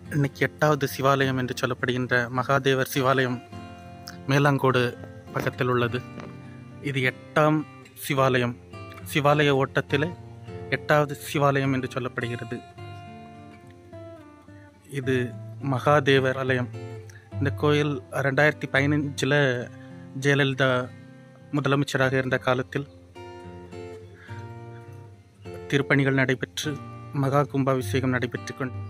இன்னைக்கு எட்டாவது சிவாலயம் என்று சொல்லப்படுகின்ற மகாதேவர் சிவாலயம் மேலாங்கோடு பக்கத்தில் உள்ளது இது எட்டாம் சிவாலயம் சிவாலய ஓட்டத்தில் எட்டாவது சிவாலயம் என்று சொல்லப்படுகிறது இது மகாதேவர் ஆலயம் இந்த கோயில் ரெண்டாயிரத்தி பதினஞ்சில் ஜெயலலிதா முதலமைச்சராக இருந்த காலத்தில் திருப்பணிகள் நடைபெற்று மகா கும்பாபிஷேகம் நடைபெற்று கொண்டு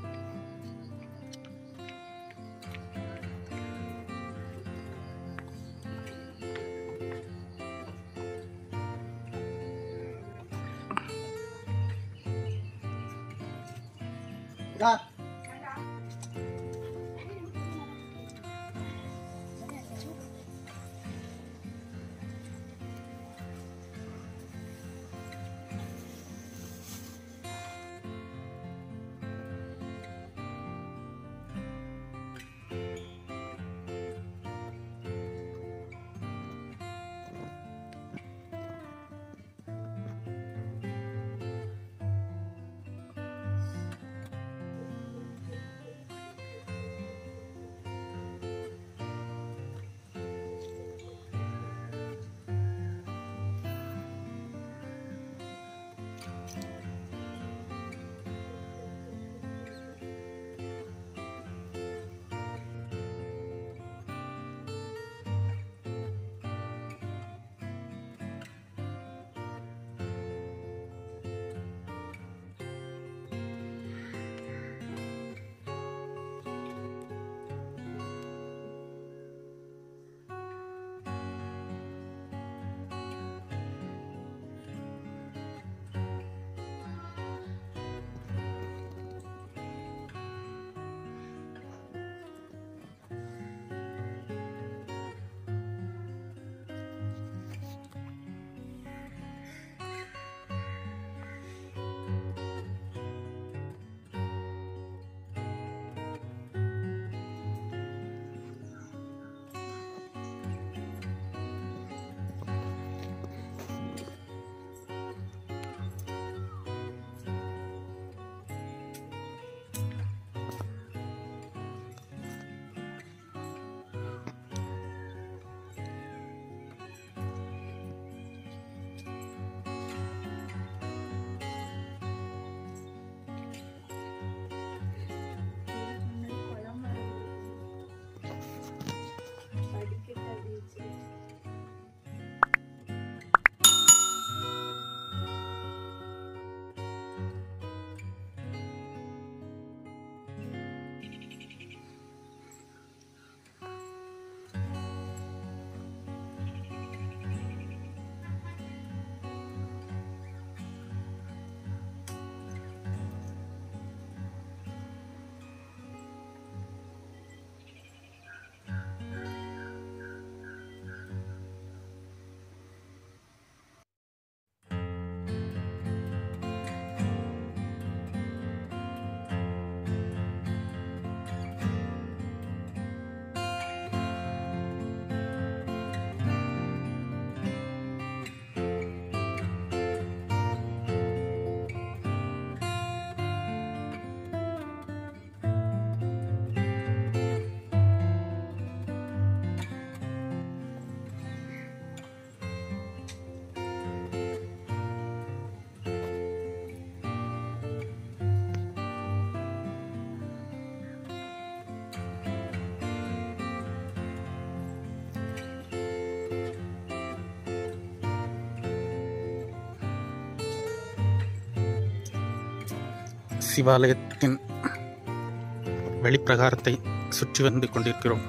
சிவாலயத்தின் வெளிப்பிரகாரத்தை சுற்றி வந்து கொண்டிருக்கிறோம்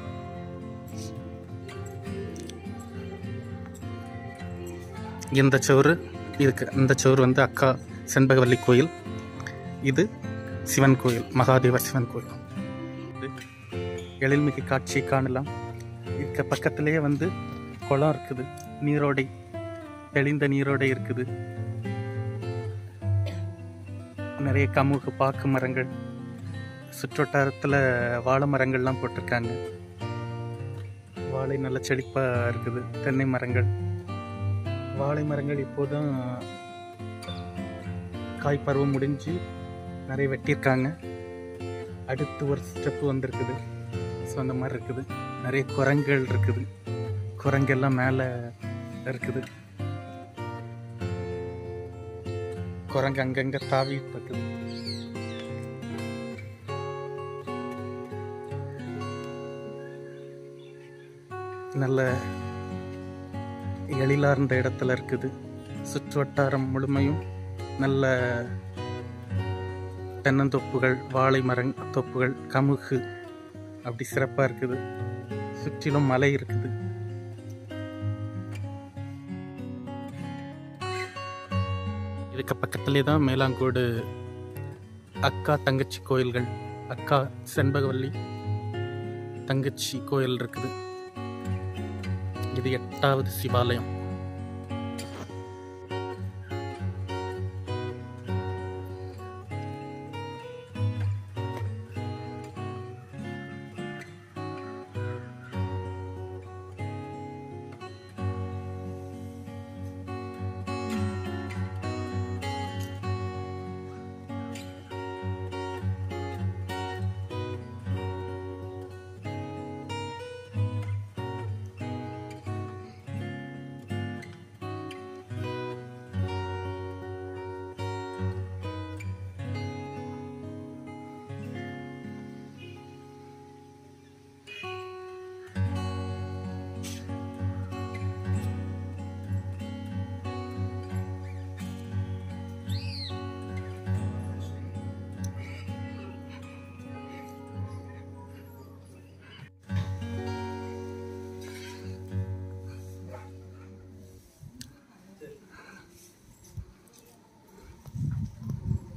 இந்த சுவர் இதுக்கு இந்த சுவர் வந்து அக்கா செண்பகவல்லி கோயில் இது சிவன் கோயில் மகாதேவர் சிவன் கோயில் இது எழில்மிகு காட்சியை காணலாம் இதுக்கு பக்கத்திலேயே வந்து குளம் இருக்குது நீரோடை தெளிந்த நீரோடை இருக்குது நிறைய கமுகு பாக்கு மரங்கள் சுற்றுவட்டாரத்தில் வாழை மரங்கள்லாம் போட்டிருக்காங்க வாழை நல்ல செழிப்பாக இருக்குது தென்னை மரங்கள் வாழை மரங்கள் இப்போதான் காய் பருவம் முடிஞ்சு நிறைய வெட்டியிருக்காங்க அடுத்து ஒரு ஸ்டெப்பு வந்திருக்குது ஸோ அந்த மாதிரி இருக்குது நிறைய குரங்குகள் இருக்குது குரங்கெல்லாம் மேலே இருக்குது குரங்கு அங்கங்கே தாவிட்டு இருக்குது நல்ல எழிலார்ந்த இடத்துல இருக்குது சுற்று வட்டாரம் முழுமையும் நல்ல தென்னந்தோப்புகள் வாழை மரம் தோப்புகள் கமுகு அப்படி சிறப்பாக இருக்குது சுற்றிலும் மலை இருக்குது இதுக்கு பக்கத்துலேயே தான் மேலாங்கோடு அக்கா தங்கச்சி கோயில்கள் அக்கா செண்பகவல்லி தங்கச்சி கோயில் இருக்குது இது எட்டாவது சிவாலயம்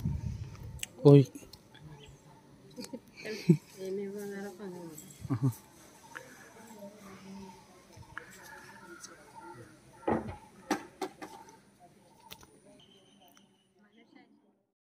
ஓய் Ini bang arah panjang.